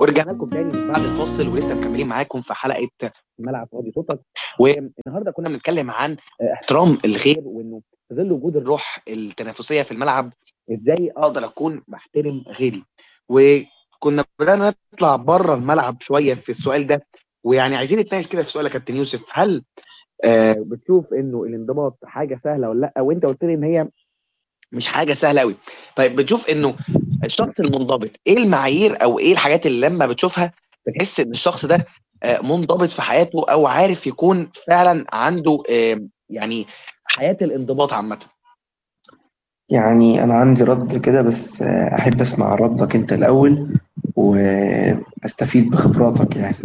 ورجعنا لكم تاني من بعد الفاصل ولسه مكملين معاكم في حلقه ملعب فاضي صوتك والنهارده كنا بنتكلم عن احترام الغير وانه في ظل وجود الروح التنافسيه في الملعب ازاي اقدر اكون بحترم غيري وكنا بدانا نطلع بره الملعب شويه في السؤال ده ويعني عايزين نتناقش كده في سؤال يا كابتن يوسف هل آه بتشوف انه الانضباط حاجه سهله ولا لا وانت قلت لي ان هي مش حاجه سهله قوي طيب بتشوف انه الشخص المنضبط ايه المعايير او ايه الحاجات اللي لما بتشوفها بتحس ان الشخص ده منضبط في حياته او عارف يكون فعلا عنده يعني حياه الانضباط عامه يعني انا عندي رد كده بس احب اسمع ردك انت الاول واستفيد بخبراتك يعني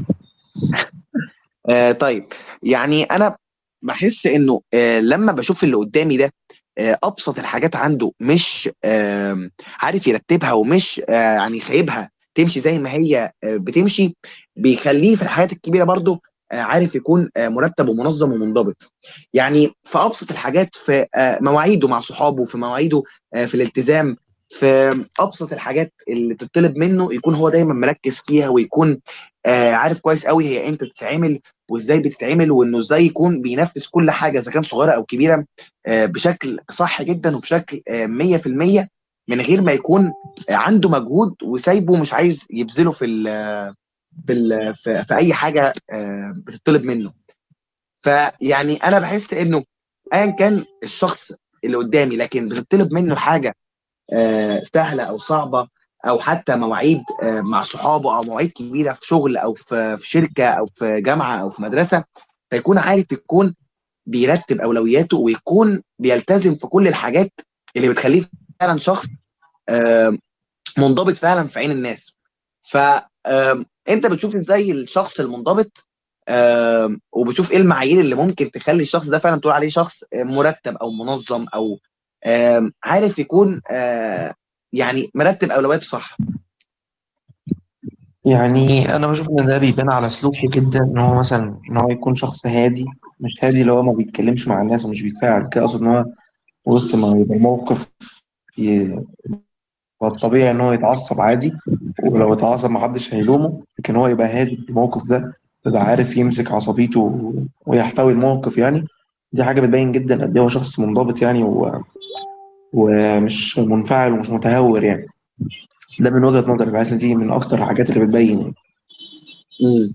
آه طيب يعني انا بحس انه آه لما بشوف اللي قدامي ده آه ابسط الحاجات عنده مش آه عارف يرتبها ومش آه يعني سايبها تمشي زي ما هي آه بتمشي بيخليه في الحياه الكبيره برضه آه عارف يكون آه مرتب ومنظم ومنضبط يعني في ابسط الحاجات في آه مواعيده مع صحابه في مواعيده آه في الالتزام في ابسط الحاجات اللي تطلب منه يكون هو دايما مركز فيها ويكون آه عارف كويس قوي هي امتى تتعمل وازاي بتتعمل وانه ازاي يكون بينفذ كل حاجه اذا كان صغيره او كبيره آه بشكل صح جدا وبشكل آه 100% من غير ما يكون عنده مجهود وسايبه مش عايز يبذله في ال في ال في, في اي حاجه آه بتطلب منه فيعني انا بحس انه ايا كان الشخص اللي قدامي لكن بتطلب منه حاجه آه سهله او صعبه او حتى مواعيد آه مع صحابه او مواعيد كبيره في شغل او في, في شركه او في جامعه او في مدرسه فيكون عارف يكون بيرتب اولوياته ويكون بيلتزم في كل الحاجات اللي بتخليه فعلا شخص آه منضبط فعلا في عين الناس ف انت بتشوف ازاي الشخص المنضبط وبتشوف ايه المعايير اللي ممكن تخلي الشخص ده فعلا تقول عليه شخص مرتب او منظم او عارف يكون يعني مرتب اولوياته صح يعني انا بشوف ان ده بيبان على سلوكه جدا ان هو مثلا ان هو يكون شخص هادي مش هادي اللي هو ما بيتكلمش مع الناس ومش بيتفاعل كده اقصد ان هو وسط ما يبقى موقف فالطبيعي ان هو يتعصب عادي ولو اتعصب محدش هيلومه لكن هو يبقى هادي في الموقف ده يبقى عارف يمسك عصبيته ويحتوي الموقف يعني دي حاجة بتبين جدا قد ايه هو شخص منضبط يعني و... ومش منفعل ومش متهور يعني ده من وجهة نظري بحس دي من أكتر الحاجات اللي بتبين يعني. امم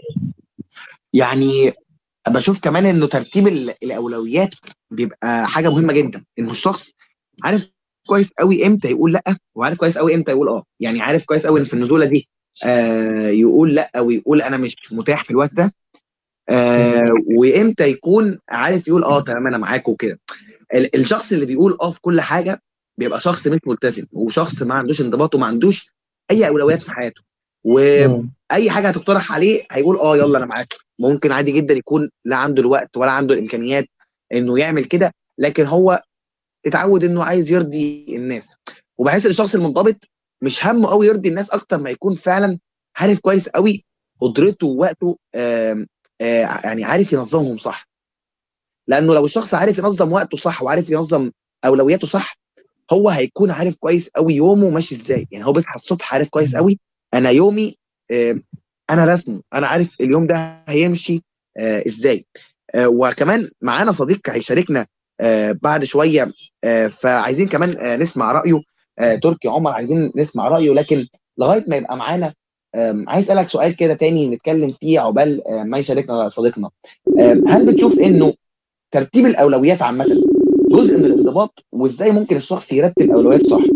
يعني بشوف كمان انه ترتيب الاولويات بيبقى حاجه مهمه جدا انه الشخص عارف كويس قوي امتى يقول لا وعارف كويس قوي امتى يقول اه يعني عارف كويس قوي ان في النزوله دي آه يقول لا ويقول انا مش متاح في الوقت ده آه وامتى يكون عارف يقول اه تمام انا معاك وكده الشخص اللي بيقول اه في كل حاجه بيبقى شخص مش ملتزم وشخص ما عندوش انضباط وما عندوش اي اولويات في حياته واي حاجه هتقترح عليه هيقول اه يلا انا معاك ممكن عادي جدا يكون لا عنده الوقت ولا عنده الامكانيات انه يعمل كده لكن هو اتعود انه عايز يرضي الناس وبحس ان الشخص المنضبط مش همه قوي يرضي الناس اكتر ما يكون فعلا عارف كويس قوي قدرته ووقته آآ آآ يعني عارف ينظمهم صح لانه لو الشخص عارف ينظم وقته صح وعارف ينظم اولوياته صح هو هيكون عارف كويس قوي يومه ماشي ازاي يعني هو بيصحى الصبح عارف كويس قوي انا يومي انا رسمه انا عارف اليوم ده هيمشي ازاي وكمان معانا صديق هيشاركنا بعد شويه فعايزين كمان نسمع رايه تركي عمر عايزين نسمع رايه لكن لغايه ما يبقى معانا عايز اسالك سؤال كده تاني نتكلم فيه عقبال ما يشاركنا صديقنا هل بتشوف انه ترتيب الاولويات عامه جزء من الانضباط وازاي ممكن الشخص يرتب اولوياته صح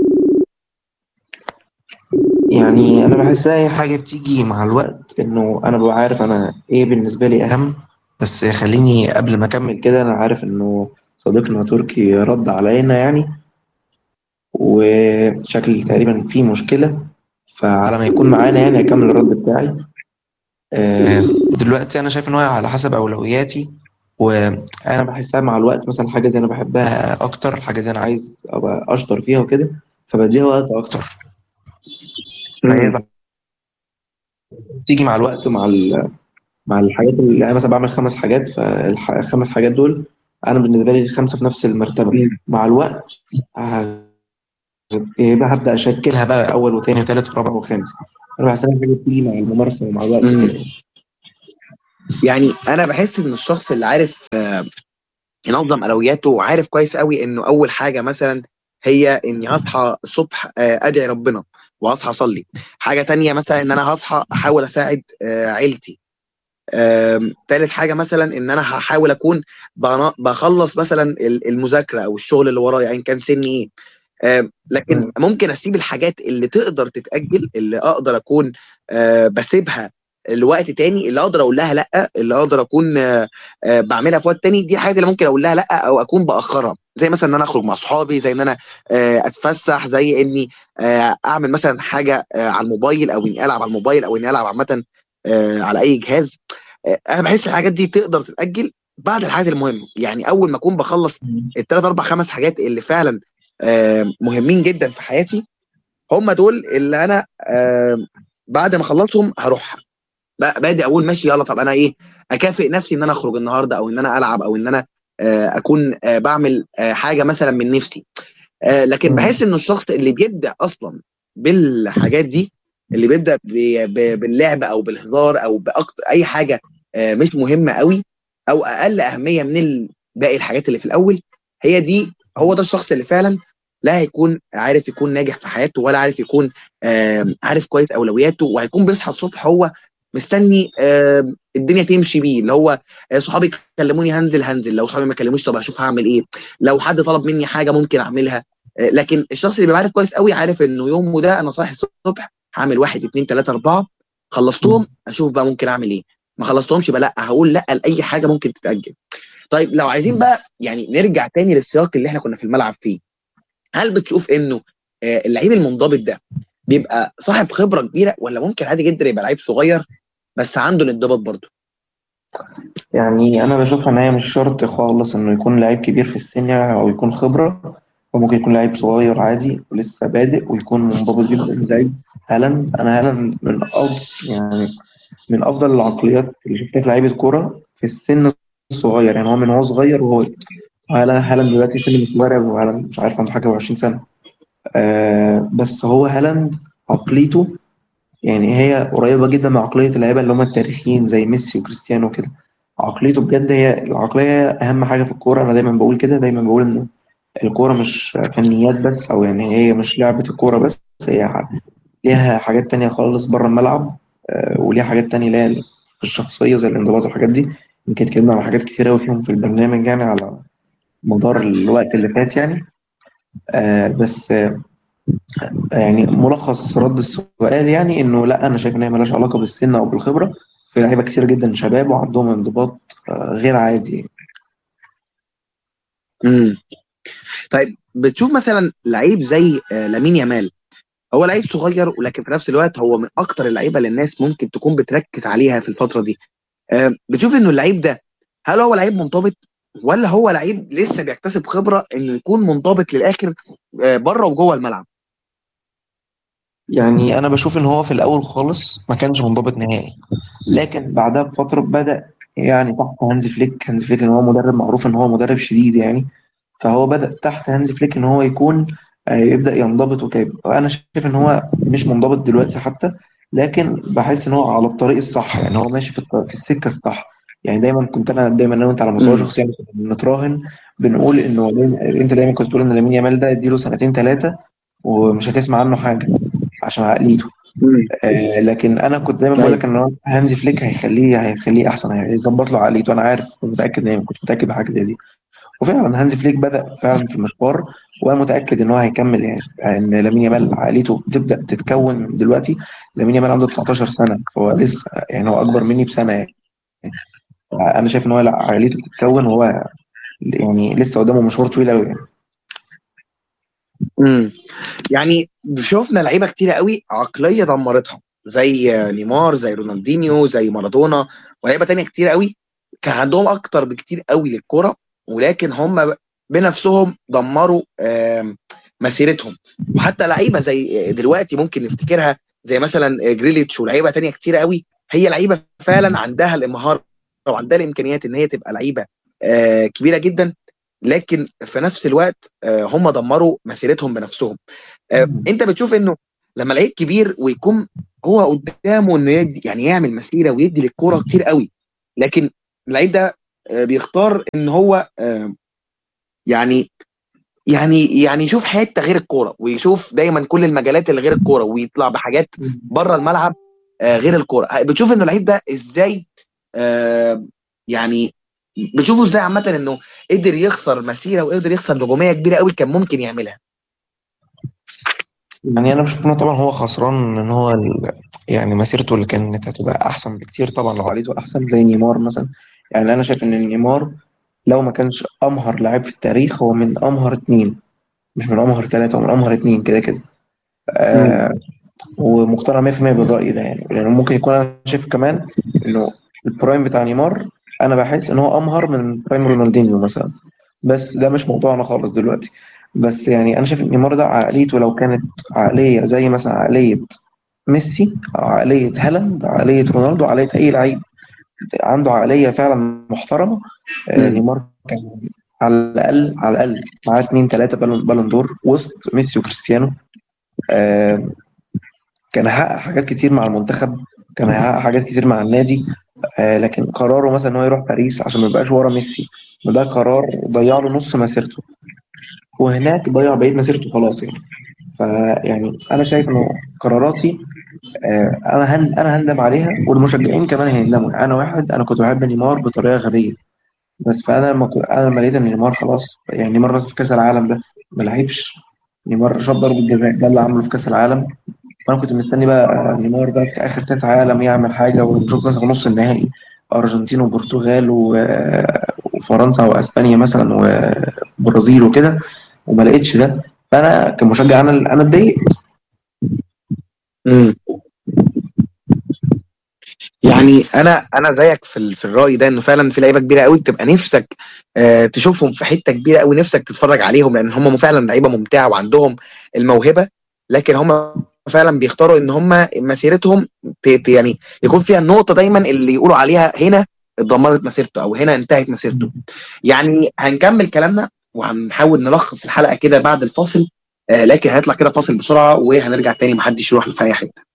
يعني انا بحسها هي حاجه بتيجي مع الوقت انه انا ببقى عارف انا ايه بالنسبه لي اهم بس خليني قبل ما اكمل كده انا عارف انه صديقنا تركي رد علينا يعني وشكل تقريبا في مشكله فعلى ما يكون معانا يعني هكمل الرد بتاعي دلوقتي انا شايف ان هو على حسب اولوياتي وانا بحسها مع الوقت مثلا حاجه دي انا بحبها اكتر حاجه دي انا عايز ابقى اشطر فيها وكده فبديها وقت اكتر تيجي مع الوقت مع مع الحاجات اللي انا مثلا بعمل خمس حاجات فالخمس حاجات دول انا بالنسبه لي الخمسه في نفس المرتبه مع الوقت بقى هبدا اشكلها بقى اول وثاني وثالث ورابع وخامس انا بحس انها حاجه بتيجي مع الممارسه ومع الوقت مم. كده يعني انا بحس ان الشخص اللي عارف آه، ينظم اولوياته وعارف كويس قوي انه اول حاجه مثلا هي اني هصحى الصبح آه، ادعي ربنا وهصحى اصلي حاجه تانية مثلا ان انا هصحى احاول اساعد آه، عيلتي آم، تالت حاجه مثلا ان انا هحاول اكون بنا- بخلص مثلا ال- المذاكره او الشغل اللي ورايا ايا كان سني ايه آم، لكن مم. ممكن اسيب الحاجات اللي تقدر تتاجل اللي اقدر اكون آه، بسيبها لوقت تاني اللي اقدر اقول لها لا اللي اقدر اكون آه، آه، بعملها في وقت تاني دي حاجات اللي ممكن اقول لها لا او اكون باخرها زي مثلا ان انا اخرج مع اصحابي زي ان انا آه، اتفسح زي اني آه، اعمل مثلا حاجه آه، على الموبايل او اني العب على الموبايل او اني العب عامه آه، على اي جهاز آه، انا بحس الحاجات دي تقدر تتاجل بعد الحاجات المهمه يعني اول ما اكون بخلص الثلاث اربع خمس حاجات اللي فعلا آه، مهمين جدا في حياتي هم دول اللي انا آه، بعد ما اخلصهم هروح ب- بادئ اقول ماشي يلا طب انا ايه اكافئ نفسي ان انا اخرج النهارده او ان انا العب او ان انا آه، اكون آه، بعمل آه، حاجه مثلا من نفسي آه، لكن مم. بحس انه الشخص اللي بيبدا اصلا بالحاجات دي اللي بيبدا ب- ب- باللعب او بالهزار او باكتر اي حاجه آه، مش مهمه قوي او اقل اهميه من ال- باقي الحاجات اللي في الاول هي دي هو ده الشخص اللي فعلا لا هيكون عارف يكون ناجح في حياته ولا عارف يكون آه، عارف كويس اولوياته وهيكون بيصحى الصبح هو مستني آه، الدنيا تمشي بيه اللي هو آه، صحابي كلموني هنزل هنزل لو صحابي ما كلموش طب هشوف هعمل ايه لو حد طلب مني حاجه ممكن اعملها آه، لكن الشخص اللي بيبقى عارف كويس قوي عارف انه يومه ده انا صاحي الصبح هعمل واحد اتنين تلاته اربعه خلصتهم اشوف بقى ممكن اعمل ايه ما خلصتهمش يبقى لا هقول لا لاي حاجه ممكن تتاجل طيب لو عايزين بقى يعني نرجع تاني للسياق اللي احنا كنا في الملعب فيه هل بتشوف انه آه، اللعيب المنضبط ده بيبقى صاحب خبره كبيره ولا ممكن عادي جدا يبقى لعيب صغير بس عنده الانضباط برضه يعني انا بشوفها ان هي مش شرط خالص انه يكون لعيب كبير في السن يعني او يكون خبره وممكن يكون لعيب صغير عادي ولسه بادئ ويكون منضبط جدا زي هالاند انا هالاند من أفضل يعني من افضل العقليات اللي شفتها في لعيبه كوره في السن الصغير يعني هو من هو صغير وهو هالا- هالاند دلوقتي سن مش مرعب وهالاند مش عارف عنده حاجه و20 سنه آه بس هو هالاند عقليته يعني هي قريبة جدا من عقلية اللعيبة اللي هم التاريخيين زي ميسي وكريستيانو وكده عقليته بجد هي العقلية أهم حاجة في الكورة أنا دايما بقول كده دايما بقول إن الكورة مش فنيات بس أو يعني هي مش لعبة الكورة بس هي ح- ليها حاجات تانية خالص بره الملعب آه، وليها حاجات تانية اللي هي في الشخصية زي الانضباط والحاجات دي يمكن اتكلمنا على حاجات كتير أوي فيهم في البرنامج يعني على مدار الوقت اللي فات يعني آه، بس آه، يعني ملخص رد السؤال يعني انه لا انا شايف ان هي ملهاش علاقه بالسن او بالخبره في لعيبه كتير جدا شباب وعندهم انضباط آه، غير عادي امم طيب بتشوف مثلا لعيب زي آه، لامين يامال هو لعيب صغير ولكن في نفس الوقت هو من اكتر اللعيبه اللي الناس ممكن تكون بتركز عليها في الفتره دي آه، بتشوف انه اللعيب ده هل هو لعيب منضبط ولا هو لعيب لسه بيكتسب خبره انه يكون منضبط للاخر آه، بره وجوه الملعب يعني انا بشوف ان هو في الاول خالص ما كانش منضبط نهائي لكن بعدها بفتره بدا يعني تحت هانزي فليك هانزي فليك ان هو مدرب معروف ان هو مدرب شديد يعني فهو بدا تحت هانزي فليك ان هو يكون آه، يبدا ينضبط وكده انا شايف ان هو مش منضبط دلوقتي حتى لكن بحس ان هو على الطريق الصح يعني هو ماشي في الط- في السكه الصح يعني دايما كنت انا دايما انا وانت على مستوى امم شخصي يعني كنا بنتراهن بنقول انه دايما انت دايما كنت تقول ان لامين يامال ده اديله سنتين ثلاثه ومش هتسمع عنه حاجه عشان عقليته امم آه لكن انا كنت دايما بقول لك ان هو هانزي فليك هيخليه هيخليه احسن هيظبط له عقليته انا عارف ومتاكد يعني كنت متاكد بحاجه زي دي وفعلا هانزي فليك بدا فعلا في المشوار وانا متاكد ان هو هيكمل يعني ان لامين يامال عقليته تبدا تتكون دلوقتي لامين يامال عنده 19 سنه فهو لسه يعني هو اكبر مني بسنه يعني انا شايف ان هو لا عقليته بتتكون وهو يعني لسه قدامه مشوار طويل قوي يعني امم يعني شفنا لعيبه كتيره قوي عقليه دمرتها زي آه، نيمار زي رونالدينيو زي مارادونا ولعيبه تانية كتير قوي كان عندهم اكتر بكتير قوي للكرة ولكن هم بنفسهم دمروا آم، مسيرتهم وحتى لعيبه زي دلوقتي ممكن نفتكرها زي مثلا جريليتش ولعيبه تانية كتير قوي هي لعيبه فعلا عندها المهاره وعندها الامكانيات ان هي تبقى لعيبه آه، كبيره جدا لكن في نفس الوقت آه، هم دمروا مسيرتهم بنفسهم آه، انت بتشوف انه لما لعيب كبير ويكون هو قدامه انه يدي يعني يعمل مسيره ويدي للكوره كتير قوي لكن اللعيب ده آه، بيختار ان هو آه، يعني يعني يعني يشوف حته غير الكوره ويشوف دايما كل المجالات اللي غير الكوره ويطلع بحاجات بره الملعب آه، غير الكوره بتشوف انه اللعيب ده ازاي آه، يعني بتشوفه ازاي عامه انه قدر يخسر مسيره وقدر يخسر نجوميه كبيره قوي كان ممكن يعملها يعني انا بشوف انه طبعا هو خسران ان هو ال... يعني مسيرته اللي كانت هتبقى احسن بكتير طبعا لو عقليته احسن زي نيمار مثلا يعني انا شايف ان نيمار لو ما كانش امهر لاعب في التاريخ هو من امهر اتنين مش من امهر ثلاثه هو من امهر اتنين كده كده آه ومقتنع 100% بالراي ده يعني لانه ممكن يكون انا شايف كمان انه البرايم بتاع نيمار انا بحس ان هو امهر من برايم رونالدينيو مثلا بس ده مش موضوعنا خالص دلوقتي بس يعني انا شايف ان نيمار ده عقليته لو كانت عقليه زي مثلا عقليه ميسي او عقليه هالاند عقليه رونالدو عقليه اي لعيب عنده عقليه فعلا محترمه آه، نيمار كان على الاقل على الاقل معاه اثنين ثلاثه بالون بالون دور وسط ميسي وكريستيانو آه، كان هيحقق حاجات كتير مع المنتخب كان هيحقق حاجات كتير مع النادي آه، لكن قراره مثلا ان هو يروح باريس عشان ما يبقاش ورا ميسي وده قرار ضيع له نص مسيرته وهناك ضيع بقيه مسيرته خلاص يعني فيعني انا شايف انه قراراتي آه، انا هن انا هندم عليها والمشجعين كمان هيندموا انا واحد انا كنت بحب نيمار بطريقه غبيه بس فانا لما انا لما لقيت ان نيمار خلاص يعني نيمار بس في كاس العالم ده ما لعبش نيمار شاط ضربه جزاء ده اللي عمله في كاس العالم وانا كنت مستني بقى نيمار ده في اخر كاس عالم يعمل حاجه ونشوف مثلا نص النهائي ارجنتين وبرتغال وفرنسا واسبانيا مثلا وبرازيل وكده وما لقيتش ده فانا كمشجع انا انا اتضايقت يعني انا انا زيك في في الراي ده انه فعلا في لعيبه كبيره قوي بتبقى نفسك آه تشوفهم في حته كبيره قوي نفسك تتفرج عليهم لان هم فعلا لعيبه ممتعه وعندهم الموهبه لكن هم فعلا بيختاروا ان هم مسيرتهم يعني يكون فيها النقطه دايما اللي يقولوا عليها هنا اتدمرت مسيرته او هنا انتهت مسيرته يعني هنكمل كلامنا وهنحاول نلخص الحلقه كده بعد الفاصل آه لكن هيطلع كده فاصل بسرعه وهنرجع تاني محدش يروح في اي حته